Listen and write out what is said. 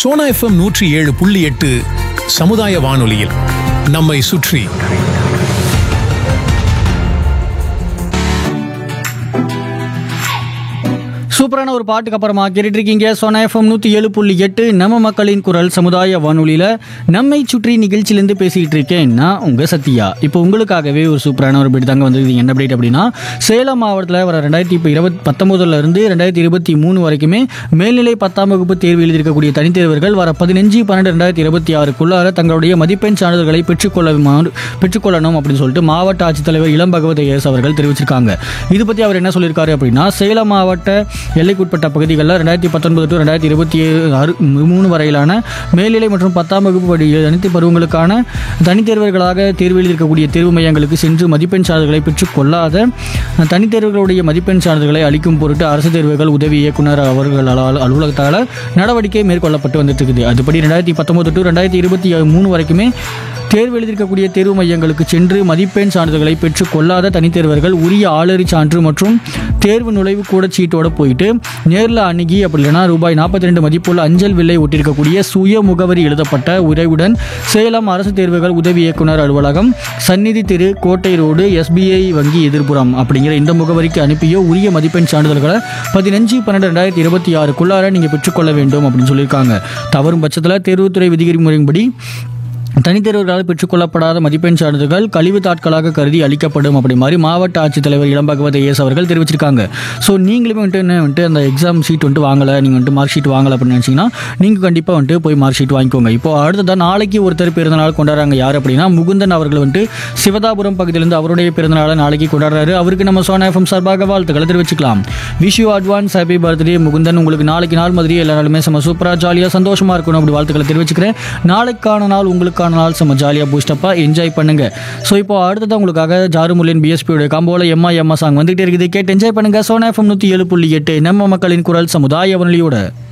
Sona FM நூற்றி ஏழு புள்ளி எட்டு சமுதாய வானொலியில் நம்மை சுற்றி சூப்பரான ஒரு பாட்டுக்கு அப்புறமா கேட்டுட்டு இருக்கீங்க சோனா எஃப்எம் நூற்றி ஏழு புள்ளி எட்டு நம்ம மக்களின் குரல் சமுதாய வானொலியில் நம்மை சுற்றி நிகழ்ச்சியிலேருந்து பேசிகிட்டு இருக்கேன் நான் உங்கள் சத்யா இப்போ உங்களுக்காகவே ஒரு சூப்பரான ஒரு அப்டேட் தாங்க வந்து என்ன அப்டேட் அப்படின்னா சேலம் மாவட்டத்தில் வர ரெண்டாயிரத்தி இப்போ இருபத் பத்தொம்போதுல இருந்து ரெண்டாயிரத்தி இருபத்தி மூணு வரைக்குமே மேல்நிலை பத்தாம் வகுப்பு தேர்வு எழுதியிருக்கக்கூடிய தனித்தேர்வர்கள் வர பதினஞ்சு பன்னெண்டு ரெண்டாயிரத்தி இருபத்தி ஆறுக்குள்ளார தங்களுடைய மதிப்பெண் சான்றிதழ்களை பெற்றுக்கொள்ள பெற்றுக்கொள்ளணும் அப்படின்னு சொல்லிட்டு மாவட்ட ஆட்சித்தலைவர் இளம் பகவத் ஐஎஸ் அவர்கள் தெரிவிச்சிருக்காங்க இது பற்றி அவர் என்ன சொல்லியிருக்காரு அப்படின்னா சேலம் மாவட்ட எல்லைக்குட்பட்ட பகுதிகளில் ரெண்டாயிரத்தி பத்தொன்பது டு ரெண்டாயிரத்தி இருபத்தி ஆறு மூணு வரையிலான மேல்நிலை மற்றும் பத்தாம் வகுப்பு படி அனைத்து பருவங்களுக்கான தனித்தேர்வர்களாக தேர்வு எழுதியிருக்கக்கூடிய தேர்வு மையங்களுக்கு சென்று மதிப்பெண் சான்றிதழ்களை பெற்றுக்கொள்ளாத தனித்தேர்வுகளுடைய மதிப்பெண் சான்றிதழ்களை அளிக்கும் பொருட்டு அரசு தேர்வுகள் உதவி இயக்குனர் அவர்களால் அலுவலகத்தால் நடவடிக்கை மேற்கொள்ளப்பட்டு வந்துட்டு இருக்குது அதுபடி ரெண்டாயிரத்தி பத்தொன்பது டு ரெண்டாயிரத்தி இருபத்தி மூணு வரைக்குமே தேர்வு எழுதியிருக்கக்கூடிய தேர்வு மையங்களுக்கு சென்று மதிப்பெண் சான்றிதழ்களை பெற்றுக் கொள்ளாத தனித்தேர்வர்கள் உரிய ஆளறி சான்று மற்றும் தேர்வு நுழைவு கூட சீட்டோட போயிட்டு நேரில் அணுகி அப்படி இல்லைனா ரூபாய் நாற்பத்தி ரெண்டு மதிப்புள்ள அஞ்சல் வில்லை ஒட்டியிருக்கக்கூடிய சுய முகவரி எழுதப்பட்ட உரையுடன் சேலம் அரசு தேர்வுகள் உதவி இயக்குனர் அலுவலகம் சந்நிதி தெரு கோட்டை ரோடு எஸ்பிஐ வங்கி எதிர்ப்புறம் அப்படிங்கிற இந்த முகவரிக்கு அனுப்பியோ உரிய மதிப்பெண் சான்றிதழ்களை பதினஞ்சு பன்னெண்டு ரெண்டாயிரத்தி இருபத்தி ஆறுக்குள்ளார நீங்கள் பெற்றுக்கொள்ள வேண்டும் அப்படின்னு சொல்லியிருக்காங்க தவறும் பட்சத்தில் தேர்வுத்துறை விதிகிரி முறையின்படி தனித்தேர்வர்களால் பெற்றுக்கொள்ளப்படாத மதிப்பெண் சான்றிதழ்கள் கழிவு தாட்களாக கருதி அளிக்கப்படும் அப்படி மாதிரி மாவட்ட ஆட்சித்தலைவர் இளம் பகவத் ஐஎஸ் அவர்கள் தெரிவிச்சிருக்காங்க ஸோ நீங்களுமே வந்துட்டு என்ன வந்துட்டு அந்த எக்ஸாம் ஷீட் வந்துட்டு வாங்கலை நீங்கள் வந்துட்டு மார்க் ஷீட் வாங்கலை அப்படின்னு நினச்சிங்கன்னா நீங்கள் கண்டிப்பாக வந்துட்டு போய் மார்க் ஷீட் வாங்கிக்கோங்க இப்போ அடுத்ததான் நாளைக்கு ஒருத்தர் பிறந்தநாள் கொண்டாடுறாங்க யார் அப்படின்னா முகுந்தன் அவர்கள் வந்துட்டு சிவதாபுரம் பகுதியிலிருந்து அவருடைய பிறந்தநாளை நாளைக்கு கொண்டாடுறாரு அவருக்கு நம்ம சோனா எஃப்எம் சார்பாக வாழ்த்துக்களை தெரிவிச்சுக்கலாம் wish you advance happy birthday Mukundan உங்களுக்கு நாளைக்கு நாள் மாதிரி எல்லா நாளுமே செம்ம சூப்பராக ஜாலியாக சந்தோஷமாக இருக்கணும் அப்படி வாழ்த்துக்களை தெரிவிச்சுக்கிறேன் நாளைக்கான நாள் உங்களுக்கான நாள் செம்ம ஜாலியாக பூஸ்டப்பாக என்ஜாய் பண்ணுங்க ஸோ இப்போ அடுத்தது உங்களுக்காக ஜாருமுல்லின் பிஎஸ்பியோட காம்போல எம்மா எம்மா சாங் வந்துகிட்டே இருக்குது கேட்டு என்ஜாய் பண்ணுங்க சோனா எஃப்எம் நூற்றி ஏழு புள்ளி எட்டு நம்ம மக்களின் குரல் சமுதாய வானொலியோட